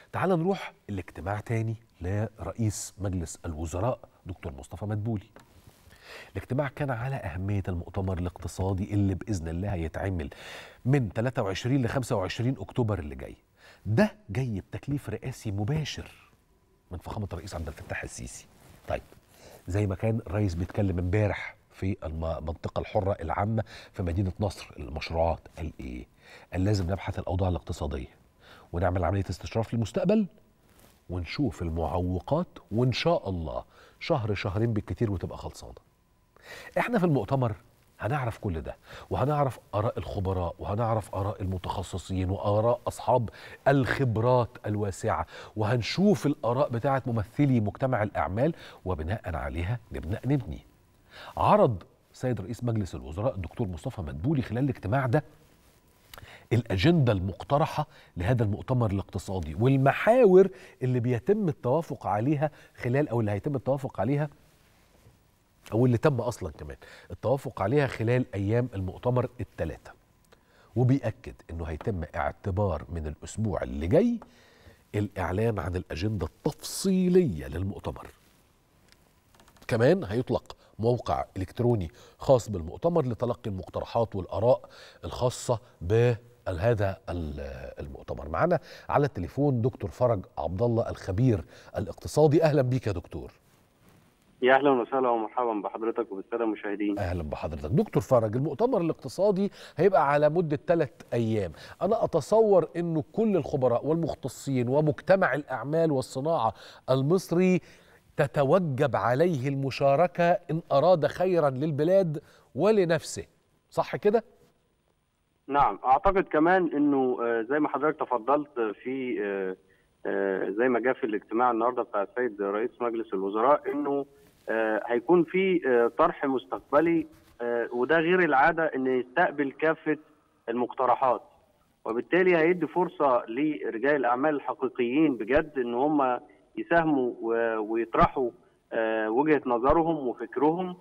تعال نروح الاجتماع تاني لرئيس مجلس الوزراء دكتور مصطفى مدبولي الاجتماع كان على أهمية المؤتمر الاقتصادي اللي بإذن الله هيتعمل من 23 ل 25 أكتوبر اللي جاي ده جاي بتكليف رئاسي مباشر من فخامة الرئيس عبد الفتاح السيسي طيب زي ما كان الرئيس بيتكلم امبارح في المنطقة الحرة العامة في مدينة نصر المشروعات قال إيه؟ قال لازم نبحث الأوضاع الاقتصادية ونعمل عملية استشراف للمستقبل ونشوف المعوقات وإن شاء الله شهر شهرين بالكتير وتبقى خلصانة احنا في المؤتمر هنعرف كل ده وهنعرف آراء الخبراء وهنعرف آراء المتخصصين وآراء أصحاب الخبرات الواسعة وهنشوف الآراء بتاعت ممثلي مجتمع الأعمال وبناء عليها نبدأ نبني عرض سيد رئيس مجلس الوزراء الدكتور مصطفى مدبولي خلال الاجتماع ده الأجندة المقترحة لهذا المؤتمر الاقتصادي والمحاور اللي بيتم التوافق عليها خلال أو اللي هيتم التوافق عليها أو اللي تم أصلا كمان التوافق عليها خلال أيام المؤتمر الثلاثة وبيأكد أنه هيتم اعتبار من الأسبوع اللي جاي الإعلان عن الأجندة التفصيلية للمؤتمر كمان هيطلق موقع إلكتروني خاص بالمؤتمر لتلقي المقترحات والآراء الخاصة ب هذا المؤتمر معنا على التليفون دكتور فرج عبد الله الخبير الاقتصادي اهلا بيك يا دكتور يا اهلا وسهلا ومرحبا بحضرتك وبالساده المشاهدين اهلا بحضرتك دكتور فرج المؤتمر الاقتصادي هيبقى على مده ثلاث ايام انا اتصور انه كل الخبراء والمختصين ومجتمع الاعمال والصناعه المصري تتوجب عليه المشاركه ان اراد خيرا للبلاد ولنفسه صح كده نعم اعتقد كمان انه زي ما حضرتك تفضلت في زي ما جاء في الاجتماع النهارده بتاع السيد رئيس مجلس الوزراء انه هيكون في طرح مستقبلي وده غير العاده ان يستقبل كافه المقترحات وبالتالي هيدي فرصه لرجال الاعمال الحقيقيين بجد ان هم يساهموا ويطرحوا وجهه نظرهم وفكرهم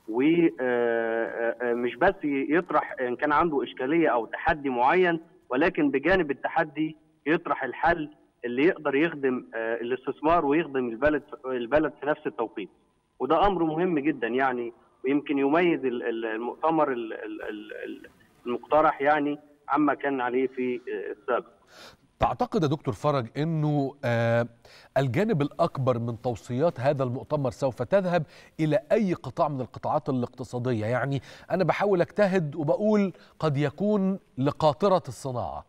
ومش بس يطرح ان كان عنده اشكاليه او تحدي معين ولكن بجانب التحدي يطرح الحل اللي يقدر يخدم الاستثمار ويخدم البلد البلد في نفس التوقيت وده امر مهم جدا يعني ويمكن يميز المؤتمر المقترح يعني عما كان عليه في السابق تعتقد يا دكتور فرج انه آه الجانب الاكبر من توصيات هذا المؤتمر سوف تذهب الى اي قطاع من القطاعات الاقتصاديه يعني انا بحاول اجتهد وبقول قد يكون لقاطره الصناعه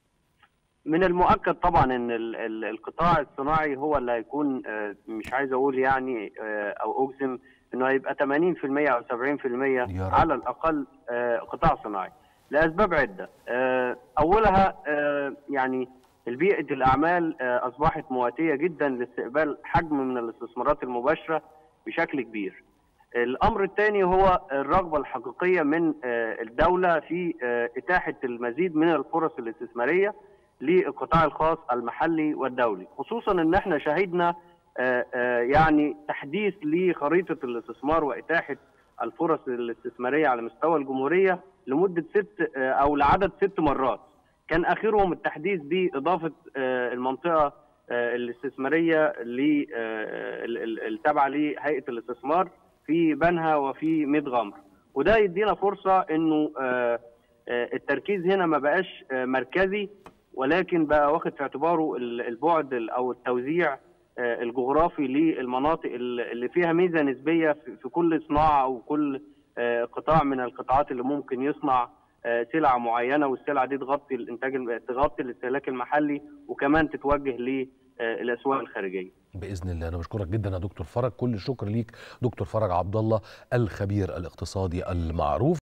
من المؤكد طبعا ان القطاع الصناعي هو اللي هيكون آه مش عايز اقول يعني آه او اجزم انه هيبقى 80% او 70% على الاقل قطاع صناعي لاسباب عده اولها يعني البيئه الاعمال اصبحت مواتيه جدا لاستقبال حجم من الاستثمارات المباشره بشكل كبير الامر الثاني هو الرغبه الحقيقيه من الدوله في اتاحه المزيد من الفرص الاستثماريه للقطاع الخاص المحلي والدولي خصوصا ان احنا شهدنا يعني تحديث لخريطه الاستثمار واتاحه الفرص الاستثماريه على مستوى الجمهوريه لمده ست او لعدد ست مرات كان اخرهم التحديث باضافه المنطقه الاستثماريه التابعه لهيئه الاستثمار في بنها وفي ميت غمر وده يدينا فرصه انه التركيز هنا ما بقاش مركزي ولكن بقى واخد في اعتباره البعد او التوزيع الجغرافي للمناطق اللي فيها ميزه نسبيه في كل صناعه او كل قطاع من القطاعات اللي ممكن يصنع سلعه معينه والسلعه دي تغطي الانتاج تغطي الاستهلاك المحلي وكمان تتوجه للاسواق الخارجيه. باذن الله انا بشكرك جدا يا دكتور فرج كل الشكر ليك دكتور فرج عبد الله الخبير الاقتصادي المعروف